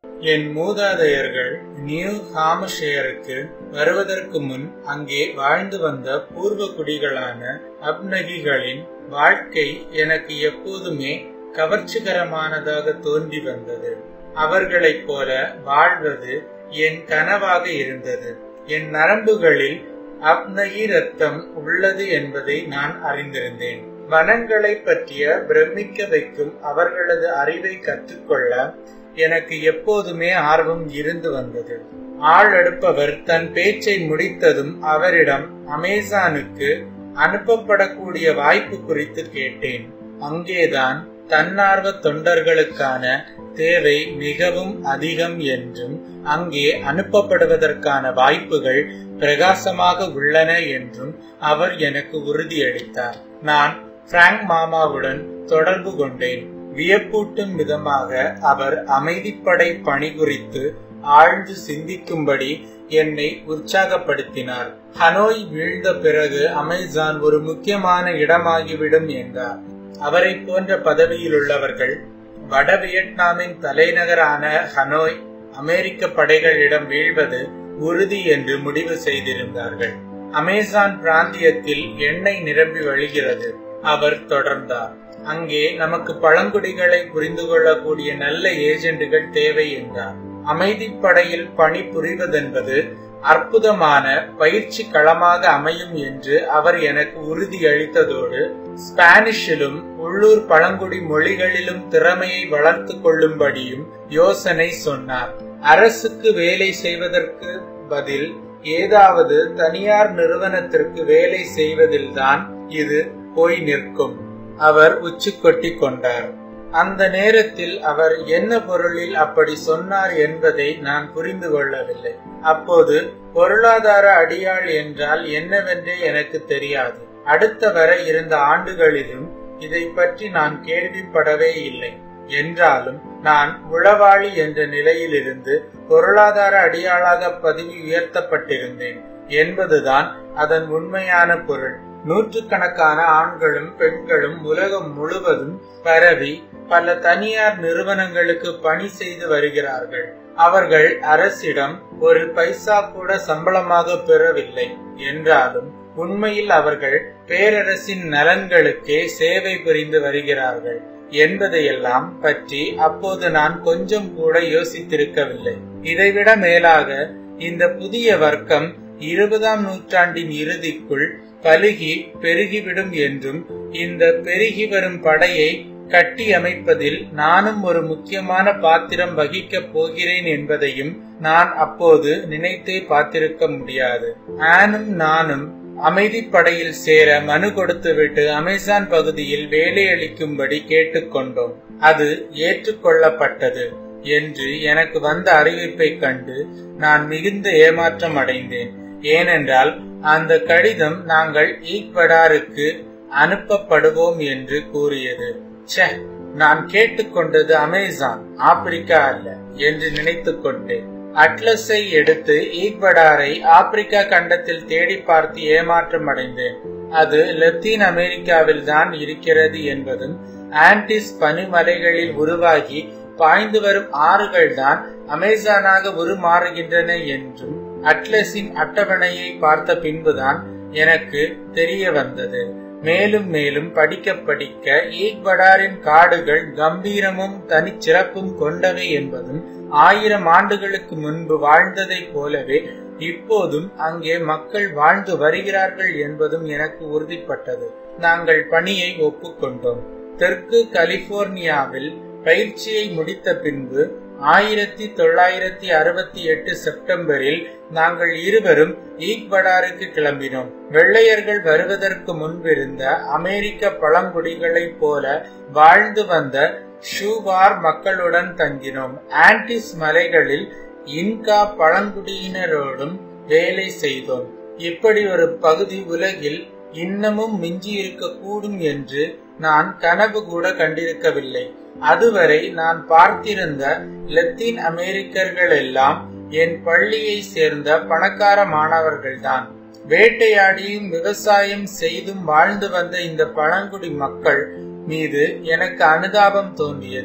என் மூதாதையர்கள் நியூ ஹாமஷேருக்கு வருவதற்கு முன் அங்கே வாழ்ந்து வந்த பூர்வ குடிகளான அப்னகிகளின் வாழ்க்கை எனக்கு எப்போதுமே கவர்ச்சிகரமானதாக தோன்றி வந்தது அவர்களைப் போல வாழ்வது என் கனவாக இருந்தது என் நரம்புகளில் அப்னகி ரத்தம் உள்ளது என்பதை நான் அறிந்திருந்தேன் வனங்களை பற்றிய பிரமிக்க வைக்கும் அவர்களது அறிவை கற்றுக்கொள்ள எனக்கு எப்போதுமே ஆர்வம் இருந்து வந்தது ஆள் எடுப்பவர் தன் பேச்சை முடித்ததும் அவரிடம் அமேசானுக்கு அனுப்பப்படக்கூடிய வாய்ப்பு குறித்து கேட்டேன் அங்கேதான் தன்னார்வ தொண்டர்களுக்கான தேவை மிகவும் அதிகம் என்றும் அங்கே அனுப்பப்படுவதற்கான வாய்ப்புகள் பிரகாசமாக உள்ளன என்றும் அவர் எனக்கு உறுதியளித்தார் நான் பிராங்க் மாமாவுடன் தொடர்பு கொண்டேன் வியப்பூட்டும் விதமாக அவர் அமைதிப்படை பணி குறித்து ஆழ்ந்து சிந்திக்கும்படி என்னை உற்சாகப்படுத்தினார் ஹனோய் வீழ்ந்த பிறகு அமேசான் ஒரு முக்கியமான இடமாகிவிடும் என்றார் அவரை போன்ற பதவியில் உள்ளவர்கள் வட வியட்நாமின் தலைநகரான ஹனோய் அமெரிக்க படைகளிடம் வீழ்வது உறுதி என்று முடிவு செய்திருந்தார்கள் அமேசான் பிராந்தியத்தில் எண்ணெய் நிரம்பி வழிகிறது அவர் தொடர்ந்தார் அங்கே நமக்கு பழங்குடிகளை புரிந்து கொள்ளக்கூடிய நல்ல ஏஜெண்டுகள் தேவை என்றார் அமைதிப்படையில் பணி புரிவதென்பது அற்புதமான பயிற்சி களமாக அமையும் என்று அவர் எனக்கு உறுதியளித்ததோடு ஸ்பானிஷிலும் உள்ளூர் பழங்குடி மொழிகளிலும் திறமையை வளர்த்து கொள்ளும்படியும் யோசனை சொன்னார் அரசுக்கு வேலை செய்வதற்கு பதில் ஏதாவது தனியார் நிறுவனத்திற்கு வேலை செய்வதில்தான் இது போய் நிற்கும் அவர் உச்சி கொட்டி கொண்டார் அந்த நேரத்தில் அவர் என்ன பொருளில் அப்படி சொன்னார் என்பதை நான் புரிந்து கொள்ளவில்லை அப்போது பொருளாதார அடியாள் என்றால் என்னவென்றே எனக்கு தெரியாது அடுத்த வர இருந்த ஆண்டுகளிலும் இதை பற்றி நான் கேள்விப்படவே இல்லை என்றாலும் நான் உளவாளி என்ற நிலையிலிருந்து பொருளாதார அடியாளாக பதவி உயர்த்தப்பட்டிருந்தேன் என்பதுதான் அதன் உண்மையான பொருள் நூற்றுக்கணக்கான ஆண்களும் பெண்களும் உலகம் முழுவதும் பரவி பல தனியார் நிறுவனங்களுக்கு பணி செய்து வருகிறார்கள் அவர்கள் அரசிடம் ஒரு பைசா கூட சம்பளமாக பெறவில்லை என்றாலும் உண்மையில் அவர்கள் பேரரசின் நலன்களுக்கே சேவை புரிந்து வருகிறார்கள் என்பதையெல்லாம் பற்றி அப்போது நான் கொஞ்சம் கூட யோசித்திருக்கவில்லை இதைவிட மேலாக இந்த புதிய வர்க்கம் இருபதாம் நூற்றாண்டின் இறுதிக்குள் பலுகி பெருகிவிடும் என்றும் இந்த பெருகி வரும் படையை கட்டி அமைப்பதில் நானும் ஒரு முக்கியமான பாத்திரம் வகிக்கப் போகிறேன் என்பதையும் நான் அப்போது நினைத்தே பார்த்திருக்க முடியாது ஆனும் நானும் அமைதிப்படையில் சேர மனு கொடுத்துவிட்டு அமேசான் பகுதியில் வேலையளிக்கும்படி கேட்டுக்கொண்டோம் அது ஏற்றுக்கொள்ளப்பட்டது என்று எனக்கு வந்த அறிவிப்பை கண்டு நான் மிகுந்த ஏமாற்றம் அடைந்தேன் ஏனென்றால் அந்த கடிதம் நாங்கள் ஈக்வடாருக்கு அனுப்பப்படுவோம் என்று கூறியது ச்சே நான் கேட்டுக்கொண்டது அமேசான் ஆப்பிரிக்கா அல்ல என்று நினைத்துக் கொண்டேன் அட்லஸை எடுத்து ஈக்வடாரை ஆப்பிரிக்கா கண்டத்தில் தேடி பார்த்து ஏமாற்றம் அடைந்தேன் அது லத்தீன் அமெரிக்காவில் தான் இருக்கிறது என்பதும் ஆன்டிஸ் பனிமலைகளில் உருவாகி பாய்ந்து வரும் ஆறுகள் தான் அமேசானாக உருமாறுகின்றன என்றும் அட்லஸின் அட்டவணையை பார்த்த பின்புதான் எனக்கு தெரிய வந்தது மேலும் மேலும் படிக்க படிக்க ஈக்வடாரின் காடுகள் கம்பீரமும் தனிச்சிறப்பும் கொண்டவை என்பதும் ஆயிரம் ஆண்டுகளுக்கு முன்பு வாழ்ந்ததைப் போலவே இப்போதும் அங்கே மக்கள் வாழ்ந்து வருகிறார்கள் என்பதும் எனக்கு உறுதிப்பட்டது நாங்கள் பணியை ஒப்புக்கொண்டோம் தெற்கு கலிபோர்னியாவில் பயிற்சியை முடித்த பின்பு ஆயிரத்தி தொள்ளாயிரத்தி அறுபத்தி எட்டு செப்டம்பரில் நாங்கள் இருவரும் ஈக்வடாருக்கு கிளம்பினோம் வெள்ளையர்கள் வருவதற்கு முன்பிருந்த அமெரிக்க பழங்குடிகளைப் போல வாழ்ந்து வந்த ஷூவார் மக்களுடன் தங்கினோம் ஆன்டிஸ் மலைகளில் இன்கா பழங்குடியினரோடும் வேலை செய்தோம் இப்படி ஒரு பகுதி உலகில் இன்னமும் மிஞ்சி இருக்கக்கூடும் என்று நான் கனவு கூட கண்டிருக்கவில்லை அதுவரை நான் பார்த்திருந்த லத்தீன் அமெரிக்கர்கள் எல்லாம் என் பள்ளியை சேர்ந்த பணக்கார மாணவர்கள்தான் வேட்டையாடியும் விவசாயம் செய்தும் வாழ்ந்து வந்த இந்த பழங்குடி மக்கள் மீது எனக்கு அனுதாபம் தோன்றியது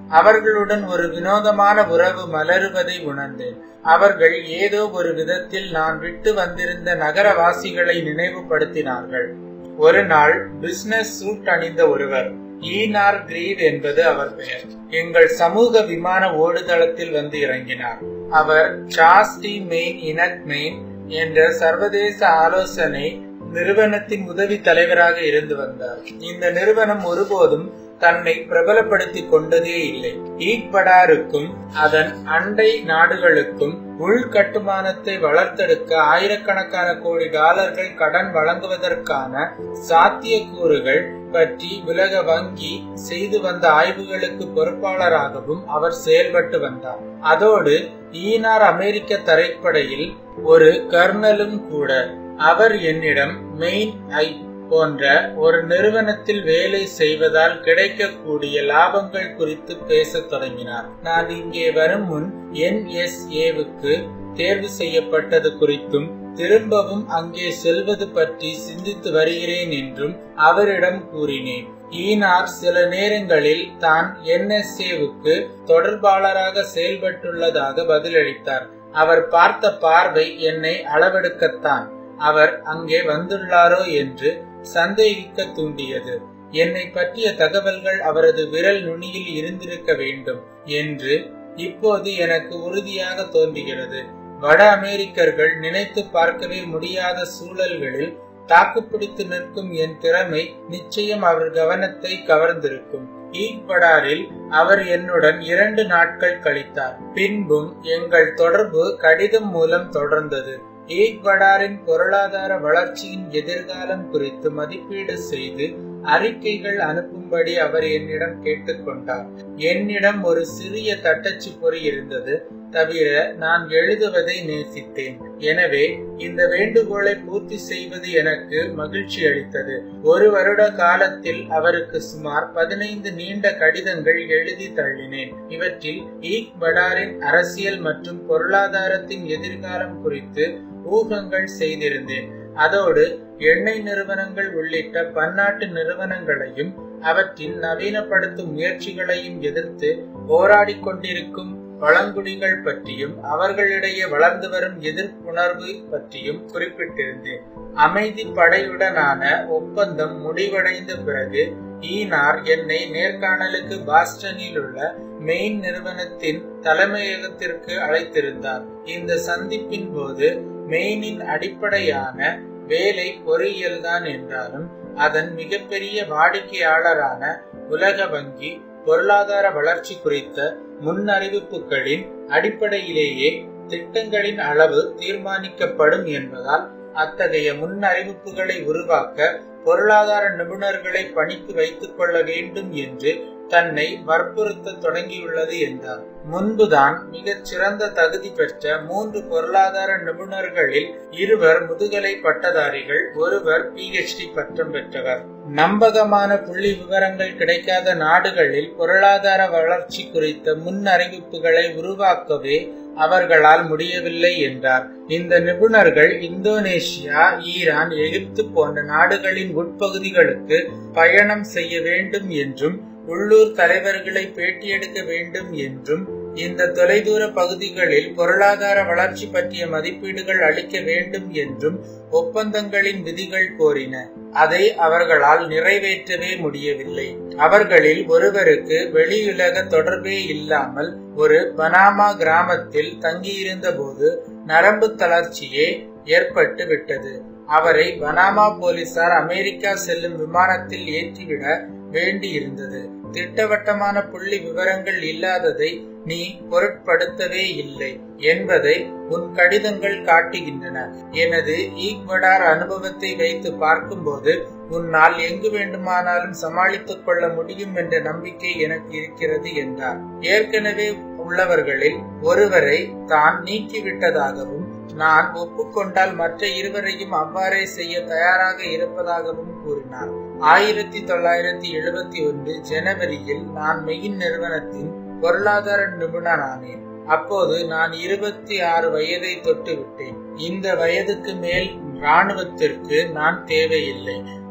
அவர்களுடன் ஒரு வினோதமான உறவு மலருவதை உணர்ந்தேன் அவர்கள் ஏதோ ஒரு விதத்தில் நான் விட்டு வந்திருந்த நகரவாசிகளை நினைவுபடுத்தினார்கள் ஒரு நாள் பிசினஸ் சூட் அணிந்த ஒருவர் ஈனார் கிரீவ் என்பது அவர் பெயர் எங்கள் சமூக விமான ஓடுதளத்தில் வந்து இறங்கினார் அவர் சாஸ்டி மெயின் இனக் மெயின் என்ற சர்வதேச ஆலோசனை நிறுவனத்தின் உதவி தலைவராக இருந்து வந்தார் இந்த நிறுவனம் ஒருபோதும் தன்னை பிரபலப்படுத்தி கொண்டதே இல்லை ஈக்வடாருக்கும் அதன் அண்டை நாடுகளுக்கும் உள்கட்டுமானத்தை வளர்த்தெடுக்க ஆயிரக்கணக்கான கோடி டாலர்கள் கடன் வழங்குவதற்கான சாத்தியக்கூறுகள் பற்றி உலக வங்கி செய்து வந்த ஆய்வுகளுக்கு பொறுப்பாளராகவும் அவர் செயல்பட்டு வந்தார் அதோடு ஈனார் அமெரிக்க தரைப்படையில் ஒரு கர்னலும் கூட அவர் என்னிடம் மெயின் ஐ போன்ற ஒரு நிறுவனத்தில் வேலை செய்வதால் கிடைக்கக்கூடிய லாபங்கள் குறித்து பேசத் தொடங்கினார் நான் இங்கே வரும் முன் என்எஸ்ஏவுக்கு தேர்வு செய்யப்பட்டது குறித்தும் திரும்பவும் அங்கே செல்வது பற்றி சிந்தித்து வருகிறேன் என்றும் அவரிடம் கூறினேன் ஈனார் சில நேரங்களில் தான் என்எஸ்ஏவுக்கு தொடர்பாளராக செயல்பட்டுள்ளதாக பதிலளித்தார் அவர் பார்த்த பார்வை என்னை அளவெடுக்கத்தான் அவர் அங்கே வந்துள்ளாரோ என்று சந்தேகிக்க தூண்டியது என்னை பற்றிய தகவல்கள் அவரது விரல் நுனியில் இருந்திருக்க வேண்டும் என்று இப்போது எனக்கு உறுதியாக தோன்றுகிறது வட அமெரிக்கர்கள் நினைத்து பார்க்கவே முடியாத சூழல்களில் தாக்குப்பிடித்து நிற்கும் என் திறமை நிச்சயம் அவர் கவனத்தை கவர்ந்திருக்கும் ஈக்வடாரில் அவர் என்னுடன் இரண்டு நாட்கள் கழித்தார் பின்பும் எங்கள் தொடர்பு கடிதம் மூலம் தொடர்ந்தது ஈக்வடாரின் பொருளாதார வளர்ச்சியின் எதிர்காலம் குறித்து மதிப்பீடு செய்து அறிக்கைகள் அனுப்பும்படி அவர் என்னிடம் கேட்டுக்கொண்டார் என்னிடம் ஒரு சிறிய தட்டச்சு பொறி இருந்தது தவிர நான் எழுதுவதை நேசித்தேன் எனவே இந்த வேண்டுகோளை பூர்த்தி செய்வது எனக்கு மகிழ்ச்சி அளித்தது ஒரு வருட காலத்தில் அவருக்கு சுமார் பதினைந்து நீண்ட கடிதங்கள் எழுதி தள்ளினேன் இவற்றில் ஈக் படாரின் அரசியல் மற்றும் பொருளாதாரத்தின் எதிர்காலம் குறித்து ஊகங்கள் செய்திருந்தேன் அதோடு எண்ணெய் நிறுவனங்கள் உள்ளிட்ட பன்னாட்டு நிறுவனங்களையும் அவற்றின் நவீனப்படுத்தும் முயற்சிகளையும் எதிர்த்து போராடிக் கொண்டிருக்கும் பழங்குடிகள் பற்றியும் அவர்களிடையே வளர்ந்து வரும் எதிர்ப்புணர்வு பற்றியும் குறிப்பிட்டிருந்தேன் அமைதி படையுடனான ஒப்பந்தம் முடிவடைந்த பிறகு ஈனார் என்னை நேர்காணலுக்கு பாஸ்டனில் உள்ள மெயின் நிறுவனத்தின் தலைமையகத்திற்கு அழைத்திருந்தார் இந்த சந்திப்பின் போது மெயினின் அடிப்படையான வேலை பொறியியல் தான் என்றாலும் அதன் மிகப்பெரிய வாடிக்கையாளரான உலக வங்கி பொருளாதார வளர்ச்சி குறித்த முன்னறிவிப்புகளின் அடிப்படையிலேயே திட்டங்களின் அளவு தீர்மானிக்கப்படும் என்பதால் அத்தகைய முன்னறிவிப்புகளை உருவாக்க பொருளாதார நிபுணர்களை பணிக்கு வைத்துக் கொள்ள வேண்டும் என்று தன்னை வற்புறுத்த தொடங்கியுள்ளது என்றார் முன்புதான் மிகச் சிறந்த தகுதி பெற்ற மூன்று பொருளாதார நிபுணர்களில் இருவர் முதுகலை பட்டதாரிகள் ஒருவர் பிஹெச்டி பட்டம் பெற்றவர் நம்பகமான புள்ளி விவரங்கள் கிடைக்காத நாடுகளில் பொருளாதார வளர்ச்சி குறித்த முன்னறிவிப்புகளை உருவாக்கவே அவர்களால் முடியவில்லை என்றார் இந்த நிபுணர்கள் இந்தோனேஷியா ஈரான் எகிப்து போன்ற நாடுகளின் உட்பகுதிகளுக்கு பயணம் செய்ய வேண்டும் என்றும் உள்ளூர் தலைவர்களை பேட்டியெடுக்க வேண்டும் என்றும் இந்த தொலைதூர பகுதிகளில் பொருளாதார வளர்ச்சி பற்றிய மதிப்பீடுகள் அளிக்க வேண்டும் என்றும் ஒப்பந்தங்களின் விதிகள் கோரின அதை அவர்களால் நிறைவேற்றவே முடியவில்லை அவர்களில் ஒருவருக்கு வெளியுலக தொடர்பே இல்லாமல் ஒரு பனாமா கிராமத்தில் தங்கியிருந்த போது நரம்பு தளர்ச்சியே ஏற்பட்டு விட்டது அவரை பனாமா போலீசார் அமெரிக்கா செல்லும் விமானத்தில் ஏற்றிவிட வேண்டியிருந்தது திட்டவட்டமான புள்ளி விவரங்கள் இல்லாததை நீ பொருட்படுத்தவே இல்லை என்பதை உன் கடிதங்கள் காட்டுகின்றன எனது ஈக்வடார் அனுபவத்தை வைத்து பார்க்கும்போது உன்னால் எங்கு வேண்டுமானாலும் சமாளித்துக் கொள்ள முடியும் என்ற நம்பிக்கை எனக்கு இருக்கிறது என்றார் ஏற்கனவே உள்ளவர்களில் ஒருவரை தான் நீக்கிவிட்டதாகவும் நான் ஒப்புக்கொண்டால் மற்ற இருவரையும் அவ்வாறே செய்ய தயாராக இருப்பதாகவும் கூறினார் ஆயிரத்தி தொள்ளாயிரத்தி எழுபத்தி ஒன்று ஜனவரியில் நான் மெயின் நிறுவனத்தின் பொருளாதார நிபுணரானேன் அப்போது நான் இருபத்தி ஆறு வயதை தொட்டு விட்டேன் இந்த வயதுக்கு மேல் ராணுவத்திற்கு நான் தேவையில்லை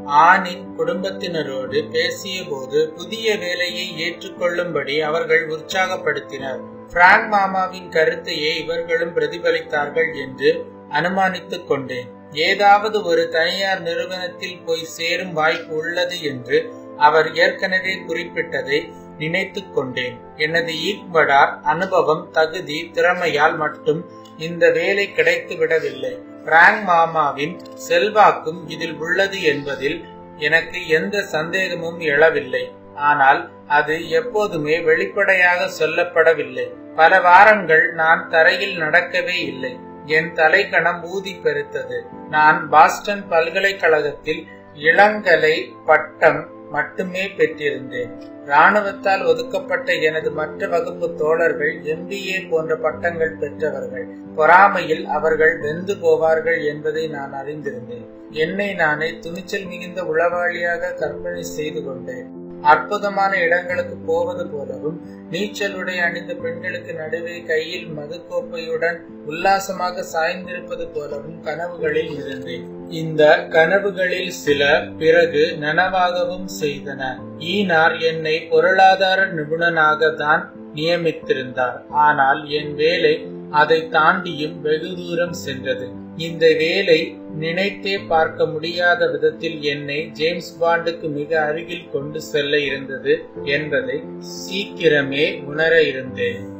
ஆணின் குடும்பத்தினரோடு பேசியபோது புதிய வேலையை ஏற்றுக்கொள்ளும்படி அவர்கள் உற்சாகப்படுத்தினர் பிராங்க் மாமாவின் கருத்தையே இவர்களும் பிரதிபலித்தார்கள் என்று அனுமானித்துக் கொண்டேன் ஏதாவது ஒரு தனியார் நிறுவனத்தில் போய் சேரும் வாய்ப்பு உள்ளது என்று அவர் ஏற்கனவே குறிப்பிட்டதை நினைத்துக் கொண்டேன் எனது ஈக்வடார் அனுபவம் தகுதி திறமையால் மட்டும் இந்த வேலை கிடைத்து விடவில்லை பிராங்க் மாமாவின் செல்வாக்கும் இதில் உள்ளது என்பதில் எனக்கு எந்த சந்தேகமும் எழவில்லை ஆனால் அது எப்போதுமே வெளிப்படையாக சொல்லப்படவில்லை பல வாரங்கள் நான் தரையில் நடக்கவே இல்லை என் தலைக்கணம் ஊதி பெருத்தது நான் பாஸ்டன் பல்கலைக்கழகத்தில் இளங்கலை பட்டம் மட்டுமே பெற்றிருந்தேன் ராணுவத்தால் ஒதுக்கப்பட்ட எனது மற்ற வகுப்பு தோழர்கள் எம்பிஏ போன்ற பட்டங்கள் பெற்றவர்கள் பொறாமையில் அவர்கள் வெந்து போவார்கள் என்பதை நான் அறிந்திருந்தேன் என்னை நானே துணிச்சல் மிகுந்த உளவாளியாக கற்பனை செய்து கொண்டேன் அற்புதமான இடங்களுக்கு போவது போலவும் நீச்சல் உடை அணிந்த பெண்களுக்கு நடுவே கையில் மதுக்கோப்பையுடன் உல்லாசமாக சாய்ந்திருப்பது போலவும் கனவுகளில் இருந்தேன் இந்த கனவுகளில் சில பிறகு நனவாகவும் செய்தன ஈனார் என்னை பொருளாதார நிபுணனாக தான் நியமித்திருந்தார் ஆனால் என் வேலை அதை தாண்டியும் வெகு தூரம் சென்றது இந்த வேலை நினைத்தே பார்க்க முடியாத விதத்தில் என்னை ஜேம்ஸ் பாண்டுக்கு மிக அருகில் கொண்டு செல்ல இருந்தது என்பதை சீக்கிரமே உணர இருந்தேன்